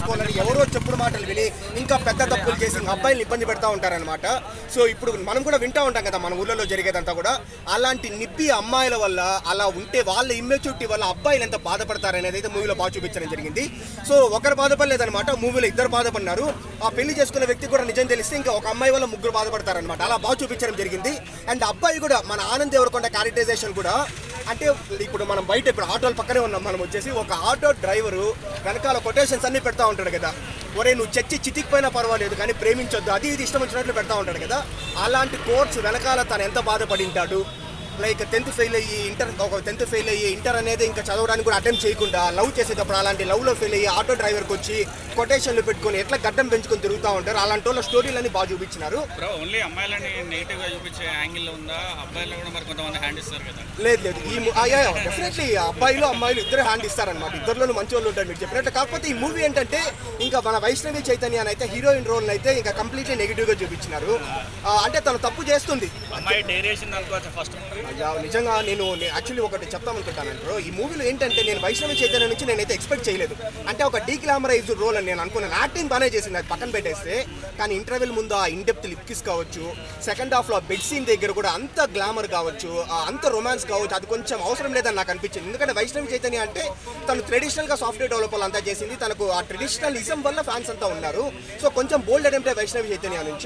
చేసుకోవాలని ఎవరో చెప్పుడు మాటలు విని ఇంకా పెద్ద తప్పులు చేసి ఇంకా అబ్బాయిలు ఇబ్బంది పెడతా ఉంటారనమాట సో ఇప్పుడు మనం కూడా వింటా ఉంటాం కదా మన ఊళ్ళలో జరిగేదంతా కూడా అలాంటి నిప్పి అమ్మాయిల వల్ల అలా ఉంటే వాళ్ళ ఇమ్మెచ్యూరిటీ వల్ల అబ్బాయిలు ఎంత బాధపడతారనేది అయితే మూవీలో బాగా చూపించడం జరిగింది సో ఒకరు బాధపడలేదన్నమాట మూవీలో ఇద్దరు బాధపడినారు ఆ పెళ్లి చేసుకున్న వ్యక్తి కూడా నిజం తెలిస్తే ఇంకా ఒక అమ్మాయి వల్ల ముగ్గురు బాధపడతారనమాట అలా బాగా చూపించడం జరిగింది అండ్ అబ్బాయి కూడా మన ఆనంద్ ఎవరికొండ క్యారెక్టరైజేషన్ కూడా అంటే ఇప్పుడు మనం బయట ఇప్పుడు ఆటోల పక్కనే ఉన్నాం మనం వచ్చేసి ఒక ఆటో డ్రైవరు వెనకాల కొటేషన్స్ అన్ని పెడతా ఉంటాడు కదా ఒరే నువ్వు చచ్చి చితికిపోయినా పర్వాలేదు కానీ ప్రేమించొద్దు అది ఇది ఇష్టం వచ్చినట్లు పెడతా ఉంటాడు కదా అలాంటి కోర్స్ వెనకాల తను ఎంత బాధపడి ఉంటాడు లైక్ టెన్త్ ఫెయిల్ అయ్యి ఇంటర్ ఒక టెన్త్ ఫెయిల్ అయ్యి ఇంటర్ అనేది ఇంకా చదవడానికి కూడా అటెంప్ట్ చేయకుండా లవ్ చేసేటప్పుడు అలాంటి లవ్లో ఫెయిల్ అయ్యి ఆటో డ్రైవర్కి వచ్చి కొటేషన్లు పెట్టుకొని ఎట్లా గడ్డం పెంచుకొని తిరుగుతూ ఉంటారు అలాంటి వాళ్ళ స్టోరీలన్నీ బాగా చూపించినారు బ్రో ఓన్లీ అమ్మాయిలని నెగిటివ్ గా చూపించే యాంగిల్ ఉందా అబ్బాయిలు కూడా మరి కొంతమంది హ్యాండ్ ఇస్తారు కదా లేదు లేదు ఈ డెఫినెట్లీ అబ్బాయిలు అమ్మాయిలు ఇద్దరు హ్యాండ్ ఇస్తారనమాట ఇద్దరులోనూ మంచి వాళ్ళు ఉంటారు మీరు చెప్పినట్టు కాకపోతే ఈ మూవీ ఏంటంటే ఇంకా మన వైష్ణవి చైతన్య అయితే హీరోయిన్ రోల్ అయితే ఇంకా కంప్లీట్లీ నెగిటివ్ గా చూపించినారు ఆ, అంటే తను తప్పు చేస్తుంది అమ్మాయి డైరేషన్ అనుకోవచ్చు ఫస్ట్ మూవీ అయ్యా నిజంగా నేను యాక్చువల్లీ ఒకటి చెప్తాం అనుకుంటాను బ్రో ఈ మూవీలో ఏంటంటే నేను వైష్ణవి చైతన్య నుంచి నేనైతే ఎక్స్పెక్ట్ చేయలేదు అంటే ఒక డీగ్లామరైజ్ రోల్ అని నేను అనుకున్నాను యాక్టింగ్ బాగానే చేసింది అది పక్కన పెట్టేస్తే కానీ ఇంటర్వెల్ ముందు ఆ ఇన్డెప్త్ లిప్ కిస్ కావచ్చు సెకండ్ హాఫ్లో బెడ్ సీన్ దగ్గర కూడా అంత గ్లామర్ కావచ్చు ఆ అంత రొమాన్స్ కావచ్చు అది కొంచెం అవసరం లేదని నాకు అనిపించింది ఎందుకంటే వైష్ణవి చైతన్య అంటే తను ట్రెడిషనల్గా సాఫ్ట్వేర్ డెవలపర్లు అంతా చేసింది తనకు ఆ ట్రెడిషనల్ ఇజం వల్ల ఫ్యాన్స్ అంతా ఉన్నారు సో కొంచెం బోల్డ్ అటెంప్ట్ వైష్ణవి చైతన్య నుంచి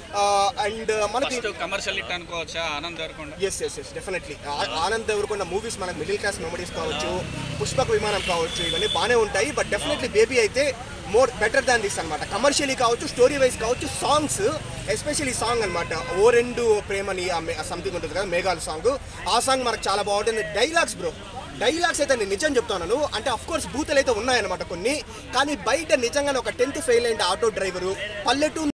అండ్ మనకి ఫస్ట్ కమర్షియల్ హిట్ అనుకోవచ్చా Anand Deverakonda yes yes yes definitely Anand ఎవరుకున్న మూవీస్ మనకు మిడిల్ క్లాస్ మెమరీస్ కావచ్చు పుష్పక విమానం కావచ్చు ఇవన్నీ బాగానే ఉంటాయి బట్ డెఫినెట్లీ బేబీ అయితే మోర్ బెటర్ దాన్ దిస్ అనమాట కమర్షియలీ కావచ్చు స్టోరీ వైజ్ కావచ్చు సాంగ్స్ ఎస్పెషల్లీ సాంగ్ అనమాట ఓ రెండు ప్రేమని సంథింగ్ ఉంటుంది కదా మేఘాల సాంగ్ ఆ సాంగ్ మనకు చాలా బాగుంటుంది డైలాగ్స్ బ్రో డైలాగ్స్ అయితే నేను నిజం చెప్తాను అంటే అఫ్ కోర్స్ బూతులు అయితే ఉన్నాయన్నమాట కొన్ని కానీ బయట నిజంగానే ఒక టెన్త్ ఫెయిల్ అయిన ఆటో డ్రైవరు పల్లెటూరు